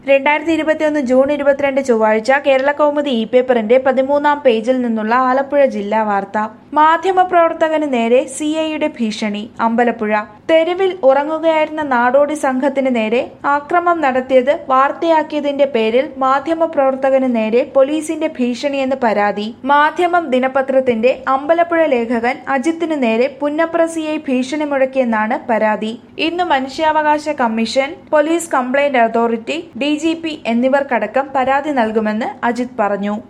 രണ്ടായിരത്തി ഇരുപത്തിയൊന്ന് ജൂൺ ഇരുപത്തിരണ്ട് ചൊവ്വാഴ്ച കേരള കൗമുദി ഇ പേപ്പറിന്റെ പതിമൂന്നാം പേജിൽ നിന്നുള്ള ആലപ്പുഴ ജില്ലാ വാർത്ത മാധ്യമപ്രവർത്തകന് നേരെ സി ഐയുടെ ഭീഷണി അമ്പലപ്പുഴ തെരുവിൽ ഉറങ്ങുകയായിരുന്ന നാടോടി സംഘത്തിന് നേരെ ആക്രമം നടത്തിയത് വാർത്തയാക്കിയതിന്റെ പേരിൽ മാധ്യമപ്രവർത്തകന് നേരെ പോലീസിന്റെ ഭീഷണിയെന്ന് പരാതി മാധ്യമം ദിനപത്രത്തിന്റെ അമ്പലപ്പുഴ ലേഖകൻ അജിത്തിന് നേരെ പുന്നപ്ര സി ഐ ഭീഷണി മുഴക്കിയെന്നാണ് പരാതി ഇന്ന് മനുഷ്യാവകാശ commission police complaint authority D G P എന്നിവർക്കടക്കം പരാതി നൽകുമെന്ന് അജിത് പറഞ്ഞു